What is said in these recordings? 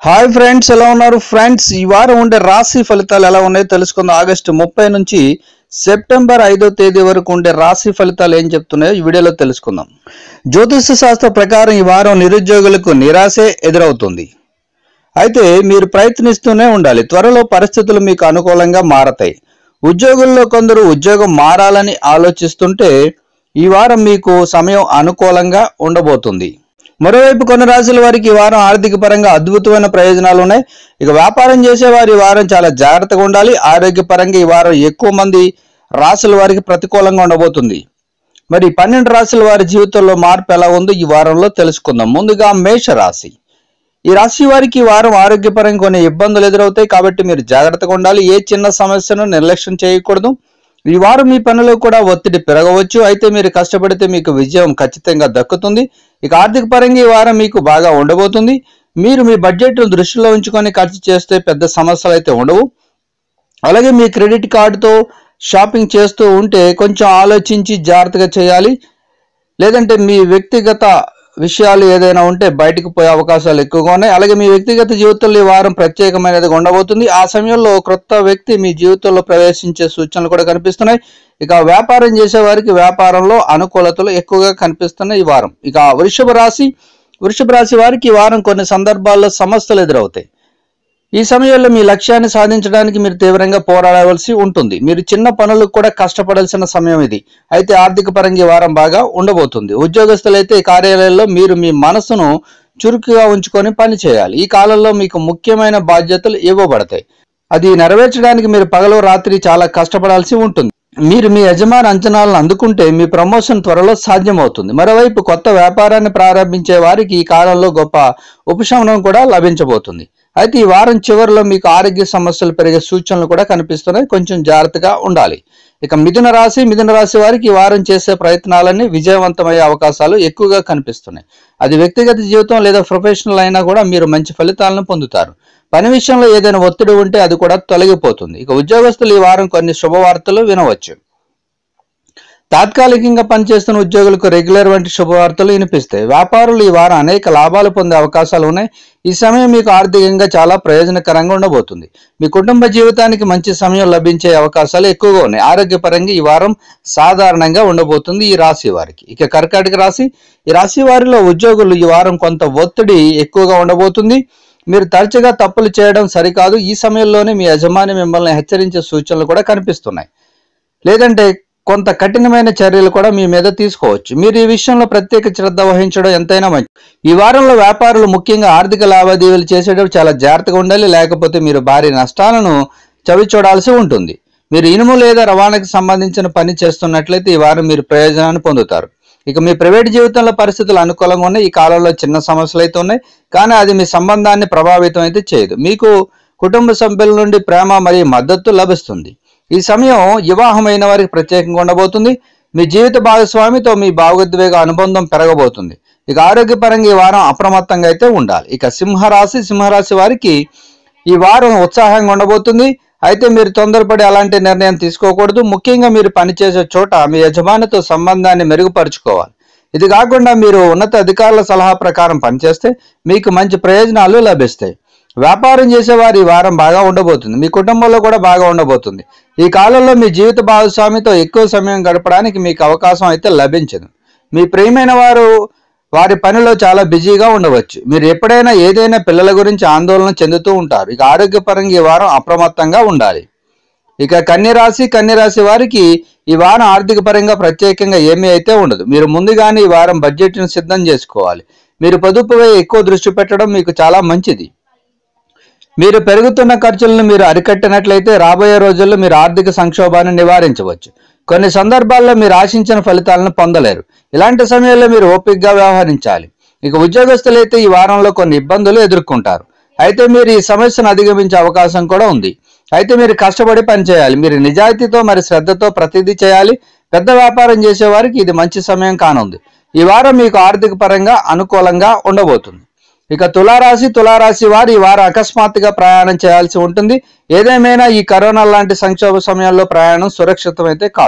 hi friends ఎలా ఉన్నారు friends ఈ వారం ఉండే రాశి ఫలితాలు ఎలా ఉన్నాయో తెలుసుకుందాం ఆగస్టు ముప్పై నుంచి సెప్టెంబర్ ఐదో తేదీ వరకు ఉండే రాశి ఫలితాలు ఏం చెప్తున్నాయో ఈ వీడియోలో తెలుసుకుందాం జ్యోతిష శాస్త్ర ప్రకారం ఈ వారం నిరుద్యోగులకు నిరాశే ఎదురవుతుంది అయితే మీరు ప్రయత్నిస్తూనే ఉండాలి త్వరలో పరిస్థితులు మీకు అనుకూలంగా మారతాయి ఉద్యోగుల్లో కొందరు ఉద్యోగం మారాలని ఆలోచిస్తుంటే ఈ వారం మీకు సమయం అనుకూలంగా ఉండబోతుంది మరోవైపు కొన్ని రాశుల వారికి ఈ వారం ఆర్థిక పరంగా అద్భుతమైన ప్రయోజనాలు ఉన్నాయి ఇక వ్యాపారం చేసే వారి ఈ వారం చాలా జాగ్రత్తగా ఉండాలి ఆరోగ్యపరంగా ఈ వారం ఎక్కువ మంది రాశుల వారికి ప్రతికూలంగా ఉండబోతుంది మరి పన్నెండు రాశుల వారి జీవితంలో మార్పు ఎలా ఉందో ఈ వారంలో తెలుసుకుందాం ముందుగా మేష రాశి ఈ రాశి వారికి ఈ వారం ఆరోగ్యపరంగా కొన్ని ఇబ్బందులు ఎదురవుతాయి కాబట్టి మీరు జాగ్రత్తగా ఉండాలి ఏ చిన్న సమస్యను నిర్లక్ష్యం చేయకూడదు ఈ వారం మీ పనిలో కూడా ఒత్తిడి పెరగవచ్చు అయితే మీరు కష్టపడితే మీకు విజయం ఖచ్చితంగా దక్కుతుంది ఇక ఆర్థిక పరంగా ఈ వారం మీకు బాగా ఉండబోతుంది మీరు మీ బడ్జెట్ను దృష్టిలో ఉంచుకొని ఖర్చు చేస్తే పెద్ద సమస్యలు అయితే ఉండవు అలాగే మీ క్రెడిట్ కార్డుతో షాపింగ్ చేస్తూ ఉంటే కొంచెం ఆలోచించి జాగ్రత్తగా చేయాలి లేదంటే మీ వ్యక్తిగత విషయాలు ఏదైనా ఉంటే బయటకు పోయే అవకాశాలు ఎక్కువగా ఉన్నాయి అలాగే మీ వ్యక్తిగత జీవితంలో ఈ వారం ప్రత్యేకమైనది ఉండబోతుంది ఆ సమయంలో క్రొత్త వ్యక్తి మీ జీవితంలో ప్రవేశించే సూచనలు కూడా కనిపిస్తున్నాయి ఇక వ్యాపారం చేసే వారికి వ్యాపారంలో అనుకూలతలు ఎక్కువగా కనిపిస్తున్నాయి ఈ వారం ఇక వృషభ రాశి వృషభ రాశి వారికి ఈ వారం కొన్ని సందర్భాల్లో సమస్యలు ఎదురవుతాయి ఈ సమయంలో మీ లక్ష్యాన్ని సాధించడానికి మీరు తీవ్రంగా పోరాడవలసి ఉంటుంది మీరు చిన్న పనులకు కూడా కష్టపడాల్సిన సమయం ఇది అయితే ఆర్థిక పరంగా ఈ వారం బాగా ఉండబోతుంది ఉద్యోగస్తులైతే ఈ కార్యాలయంలో మీరు మీ మనసును చురుకుగా ఉంచుకొని పని చేయాలి ఈ కాలంలో మీకు ముఖ్యమైన బాధ్యతలు ఇవ్వబడతాయి అది నెరవేర్చడానికి మీరు పగలు రాత్రి చాలా కష్టపడాల్సి ఉంటుంది మీరు మీ యజమాని అంచనాలను అందుకుంటే మీ ప్రమోషన్ త్వరలో సాధ్యమవుతుంది మరోవైపు కొత్త వ్యాపారాన్ని ప్రారంభించే వారికి ఈ కాలంలో గొప్ప ఉపశమనం కూడా లభించబోతుంది అయితే ఈ వారం చివరిలో మీకు ఆరోగ్య సమస్యలు పెరిగే సూచనలు కూడా కనిపిస్తున్నాయి కొంచెం జాగ్రత్తగా ఉండాలి ఇక మిథున రాశి మిథున రాశి వారికి ఈ వారం చేసే ప్రయత్నాలన్నీ విజయవంతమయ్యే అవకాశాలు ఎక్కువగా కనిపిస్తున్నాయి అది వ్యక్తిగత జీవితం లేదా ప్రొఫెషనల్ అయినా కూడా మీరు మంచి ఫలితాలను పొందుతారు పని విషయంలో ఏదైనా ఒత్తిడి ఉంటే అది కూడా తొలగిపోతుంది ఇక ఉద్యోగస్తులు ఈ వారం కొన్ని శుభవార్తలు వినవచ్చు తాత్కాలికంగా పనిచేస్తున్న ఉద్యోగులకు రెగ్యులర్ వంటి శుభవార్తలు వినిపిస్తాయి వ్యాపారులు ఈ వారం అనేక లాభాలు పొందే అవకాశాలు ఉన్నాయి ఈ సమయం మీకు ఆర్థికంగా చాలా ప్రయోజనకరంగా ఉండబోతుంది మీ కుటుంబ జీవితానికి మంచి సమయం లభించే అవకాశాలు ఎక్కువగా ఉన్నాయి ఆరోగ్యపరంగా ఈ వారం సాధారణంగా ఉండబోతుంది ఈ రాశి వారికి ఇక కర్కాటక రాశి ఈ రాశి వారిలో ఉద్యోగులు ఈ వారం కొంత ఒత్తిడి ఎక్కువగా ఉండబోతుంది మీరు తరచుగా తప్పులు చేయడం సరికాదు ఈ సమయంలోనే మీ యజమాని మిమ్మల్ని హెచ్చరించే సూచనలు కూడా కనిపిస్తున్నాయి లేదంటే కొంత కఠినమైన చర్యలు కూడా మీ మీద తీసుకోవచ్చు మీరు ఈ విషయంలో ప్రత్యేక శ్రద్ధ వహించడం ఎంతైనా మంచి ఈ వారంలో వ్యాపారులు ముఖ్యంగా ఆర్థిక లావాదేవీలు చేసేటప్పుడు చాలా జాగ్రత్తగా ఉండాలి లేకపోతే మీరు భారీ నష్టాలను చవి చూడాల్సి ఉంటుంది మీరు ఇనుము లేదా రవాణాకి సంబంధించిన పని చేస్తున్నట్లయితే ఈ వారం మీరు ప్రయోజనాన్ని పొందుతారు ఇక మీ ప్రైవేట్ జీవితంలో పరిస్థితులు అనుకూలంగా ఉన్నాయి ఈ కాలంలో చిన్న సమస్యలు అయితే ఉన్నాయి కానీ అది మీ సంబంధాన్ని ప్రభావితం అయితే చేయదు మీకు కుటుంబ సభ్యుల నుండి ప్రేమ మరియు మద్దతు లభిస్తుంది ఈ సమయం వివాహమైన వారికి ప్రత్యేకంగా ఉండబోతుంది మీ జీవిత భాగస్వామితో మీ భావోద్వేగ అనుబంధం పెరగబోతుంది ఇక ఆరోగ్యపరంగా ఈ వారం అప్రమత్తంగా అయితే ఉండాలి ఇక సింహరాశి సింహరాశి వారికి ఈ వారం ఉత్సాహంగా ఉండబోతుంది అయితే మీరు తొందరపడి అలాంటి నిర్ణయం తీసుకోకూడదు ముఖ్యంగా మీరు పనిచేసే చోట మీ యజమానితో సంబంధాన్ని మెరుగుపరుచుకోవాలి ఇది కాకుండా మీరు ఉన్నత అధికారుల సలహా ప్రకారం పనిచేస్తే మీకు మంచి ప్రయోజనాలు లభిస్తాయి వ్యాపారం చేసేవారు ఈ వారం బాగా ఉండబోతుంది మీ కుటుంబంలో కూడా బాగా ఉండబోతుంది ఈ కాలంలో మీ జీవిత భాగస్వామితో ఎక్కువ సమయం గడపడానికి మీకు అవకాశం అయితే లభించదు మీ ప్రియమైన వారు వారి పనిలో చాలా బిజీగా ఉండవచ్చు మీరు ఎప్పుడైనా ఏదైనా పిల్లల గురించి ఆందోళన చెందుతూ ఉంటారు ఇక ఆరోగ్యపరంగా ఈ వారం అప్రమత్తంగా ఉండాలి ఇక కన్యరాశి కన్యరాశి వారికి ఈ వారం ఆర్థిక పరంగా ప్రత్యేకంగా ఏమీ అయితే ఉండదు మీరు ముందుగానే ఈ వారం బడ్జెట్ను సిద్ధం చేసుకోవాలి మీరు పొదుపుపై ఎక్కువ దృష్టి పెట్టడం మీకు చాలా మంచిది మీరు పెరుగుతున్న ఖర్చులను మీరు అరికట్టినట్లయితే రాబోయే రోజుల్లో మీరు ఆర్థిక సంక్షోభాన్ని నివారించవచ్చు కొన్ని సందర్భాల్లో మీరు ఆశించిన ఫలితాలను పొందలేరు ఇలాంటి సమయంలో మీరు ఓపికగా వ్యవహరించాలి ఇక ఉద్యోగస్తులైతే ఈ వారంలో కొన్ని ఇబ్బందులు ఎదుర్కొంటారు అయితే మీరు ఈ సమస్యను అధిగమించే అవకాశం కూడా ఉంది అయితే మీరు కష్టపడి పనిచేయాలి మీరు నిజాయితీతో మరి శ్రద్ధతో ప్రతిదీ చేయాలి పెద్ద వ్యాపారం చేసే వారికి ఇది మంచి సమయం కానుంది ఈ వారం మీకు ఆర్థిక పరంగా అనుకూలంగా ఉండబోతుంది ఇక తులారాశి తులారాశి వారు ఈ వారం అకస్మాత్తుగా ప్రయాణం చేయాల్సి ఉంటుంది ఏదేమైనా ఈ కరోనా లాంటి సంక్షోభ సమయంలో ప్రయాణం సురక్షితమైతే కాదు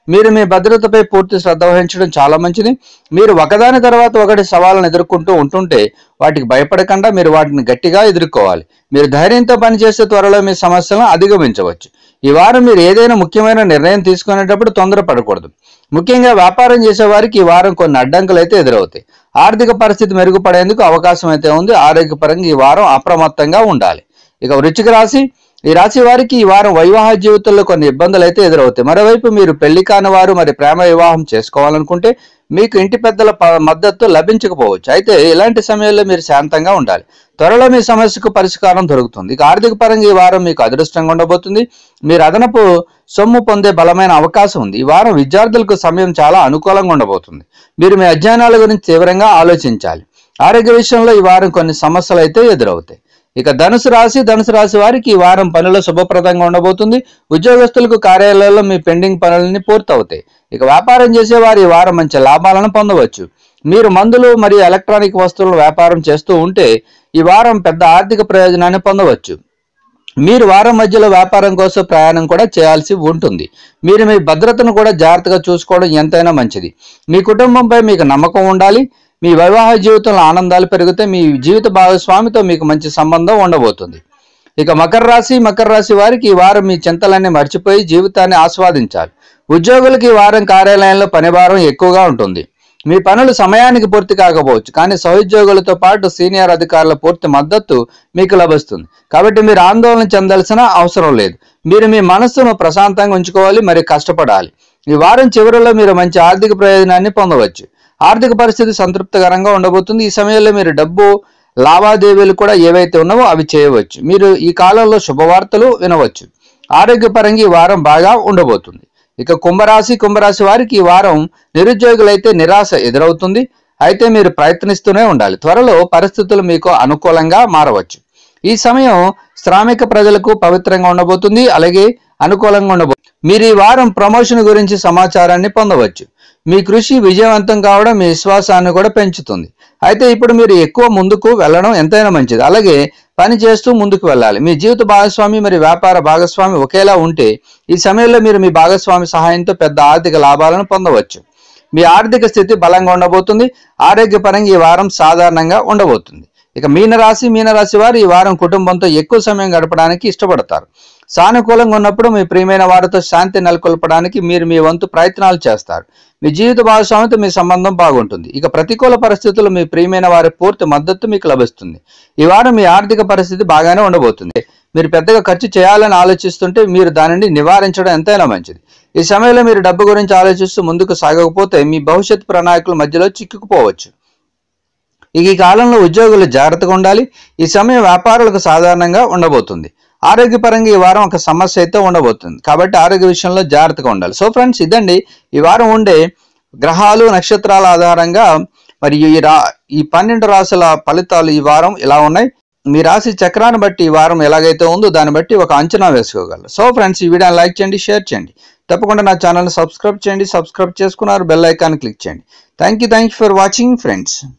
మీరు మీ భద్రతపై పూర్తి శ్రద్ధ వహించడం చాలా మంచిది మీరు ఒకదాని తర్వాత ఒకటి సవాళ్ళను ఎదుర్కొంటూ ఉంటుంటే వాటికి భయపడకుండా మీరు వాటిని గట్టిగా ఎదుర్కోవాలి మీరు ధైర్యంతో పనిచేసే త్వరలో మీ సమస్యలను అధిగమించవచ్చు ఈ వారం మీరు ఏదైనా ముఖ్యమైన నిర్ణయం తీసుకునేటప్పుడు తొందరపడకూడదు ముఖ్యంగా వ్యాపారం చేసే వారికి ఈ వారం కొన్ని అడ్డంకులు అయితే ఎదురవుతాయి ఆర్థిక పరిస్థితి మెరుగుపడేందుకు అవకాశం అయితే ఉంది ఆరోగ్యపరంగా ఈ వారం అప్రమత్తంగా ఉండాలి ఇక వృచ్చిక రాశి ఈ రాశి వారికి ఈ వారం వైవాహ జీవితంలో కొన్ని ఇబ్బందులు అయితే ఎదురవుతాయి మరోవైపు మీరు పెళ్లి కాని వారు మరి ప్రేమ వివాహం చేసుకోవాలనుకుంటే మీకు ఇంటి పెద్దల ప- మద్దతు లభించకపోవచ్చు అయితే ఇలాంటి సమయంలో మీరు శాంతంగా ఉండాలి త్వరలో మీ సమస్యకు పరిష్కారం దొరుకుతుంది ఇక ఆర్థిక పరంగా ఈ వారం మీకు అదృష్టంగా ఉండబోతుంది మీరు అదనపు సొమ్ము పొందే బలమైన అవకాశం ఉంది ఈ వారం విద్యార్థులకు సమయం చాలా అనుకూలంగా ఉండబోతుంది మీరు మీ అధ్యయనాల గురించి తీవ్రంగా ఆలోచించాలి ఆరోగ్య విషయంలో ఈ వారం కొన్ని సమస్యలు అయితే ఎదురవుతాయి ఇక ధనుసు రాశి ధనుసు రాశి వారికి ఈ వారం పనులు శుభప్రదంగా ఉండబోతుంది ఉద్యోగస్తులకు కార్యాలయాల్లో మీ పెండింగ్ పనులన్నీ పూర్తవుతాయి ఇక వ్యాపారం చేసే వారు ఈ వారం మంచి లాభాలను పొందవచ్చు మీరు మందులు మరియు ఎలక్ట్రానిక్ వస్తువుల వ్యాపారం చేస్తూ ఉంటే ఈ వారం పెద్ద ఆర్థిక ప్రయోజనాన్ని పొందవచ్చు మీరు వారం మధ్యలో వ్యాపారం కోసం ప్రయాణం కూడా చేయాల్సి ఉంటుంది మీరు మీ భద్రతను కూడా జాగ్రత్తగా చూసుకోవడం ఎంతైనా మంచిది మీ కుటుంబంపై మీకు నమ్మకం ఉండాలి మీ వివాహ జీవితంలో ఆనందాలు పెరిగితే మీ జీవిత భాగస్వామితో మీకు మంచి సంబంధం ఉండబోతుంది ఇక మకర రాశి మకర రాశి వారికి ఈ వారం మీ చింతలన్నీ మర్చిపోయి జీవితాన్ని ఆస్వాదించాలి ఉద్యోగులకు ఈ వారం కార్యాలయంలో పనిభారం ఎక్కువగా ఉంటుంది మీ పనులు సమయానికి పూర్తి కాకపోవచ్చు కానీ సహోద్యోగులతో పాటు సీనియర్ అధికారుల పూర్తి మద్దతు మీకు లభిస్తుంది కాబట్టి మీరు ఆందోళన చెందాల్సిన అవసరం లేదు మీరు మీ మనస్సును ప్రశాంతంగా ఉంచుకోవాలి మరి కష్టపడాలి ఈ వారం చివరిలో మీరు మంచి ఆర్థిక ప్రయోజనాన్ని పొందవచ్చు ఆర్థిక పరిస్థితి సంతృప్తికరంగా ఉండబోతుంది ఈ సమయంలో మీరు డబ్బు లావాదేవీలు కూడా ఏవైతే ఉన్నావో అవి చేయవచ్చు మీరు ఈ కాలంలో శుభవార్తలు వినవచ్చు ఆరోగ్యపరంగా ఈ వారం బాగా ఉండబోతుంది ఇక కుంభరాశి కుంభరాశి వారికి ఈ వారం నిరుద్యోగులైతే నిరాశ ఎదురవుతుంది అయితే మీరు ప్రయత్నిస్తూనే ఉండాలి త్వరలో పరిస్థితులు మీకు అనుకూలంగా మారవచ్చు ఈ సమయం శ్రామిక ప్రజలకు పవిత్రంగా ఉండబోతుంది అలాగే అనుకూలంగా ఉండబోతుంది మీరు ఈ వారం ప్రమోషన్ గురించి సమాచారాన్ని పొందవచ్చు మీ కృషి విజయవంతం కావడం మీ విశ్వాసాన్ని కూడా పెంచుతుంది అయితే ఇప్పుడు మీరు ఎక్కువ ముందుకు వెళ్ళడం ఎంతైనా మంచిది అలాగే పని చేస్తూ ముందుకు వెళ్ళాలి మీ జీవిత భాగస్వామి మరియు వ్యాపార భాగస్వామి ఒకేలా ఉంటే ఈ సమయంలో మీరు మీ భాగస్వామి సహాయంతో పెద్ద ఆర్థిక లాభాలను పొందవచ్చు మీ ఆర్థిక స్థితి బలంగా ఉండబోతుంది ఆరోగ్యపరంగా ఈ వారం సాధారణంగా ఉండబోతుంది ఇక మీనరాశి మీనరాశి వారు ఈ వారం కుటుంబంతో ఎక్కువ సమయం గడపడానికి ఇష్టపడతారు సానుకూలంగా ఉన్నప్పుడు మీ ప్రియమైన వారితో శాంతి నెలకొల్పడానికి మీరు మీ వంతు ప్రయత్నాలు చేస్తారు మీ జీవిత భాగస్వామితో మీ సంబంధం బాగుంటుంది ఇక ప్రతికూల పరిస్థితుల్లో మీ ప్రియమైన వారి పూర్తి మద్దతు మీకు లభిస్తుంది ఈ వారం మీ ఆర్థిక పరిస్థితి బాగానే ఉండబోతుంది మీరు పెద్దగా ఖర్చు చేయాలని ఆలోచిస్తుంటే మీరు దానిని నివారించడం ఎంతైనా మంచిది ఈ సమయంలో మీరు డబ్బు గురించి ఆలోచిస్తూ ముందుకు సాగకపోతే మీ భవిష్యత్ ప్రణాళికల మధ్యలో చిక్కుకుపోవచ్చు ఇక ఈ కాలంలో ఉద్యోగులు జాగ్రత్తగా ఉండాలి ఈ సమయం వ్యాపారులకు సాధారణంగా ఉండబోతుంది ఆరోగ్యపరంగా ఈ వారం ఒక సమస్య అయితే ఉండబోతుంది కాబట్టి ఆరోగ్య విషయంలో జాగ్రత్తగా ఉండాలి సో ఫ్రెండ్స్ ఇదండి ఈ వారం ఉండే గ్రహాలు నక్షత్రాల ఆధారంగా మరియు ఈ రా ఈ పన్నెండు రాశుల ఫలితాలు ఈ వారం ఇలా ఉన్నాయి మీ రాశి చక్రాన్ని బట్టి ఈ వారం ఎలాగైతే ఉందో దాన్ని బట్టి ఒక అంచనా వేసుకోగలరు సో ఫ్రెండ్స్ ఈ వీడియోని లైక్ చేయండి షేర్ చేయండి తప్పకుండా నా ఛానల్ని సబ్స్క్రైబ్ చేయండి సబ్స్క్రైబ్ చేసుకున్నారు బెల్ ఐకాన్ క్లిక్ చేయండి thank you thank you for watching friends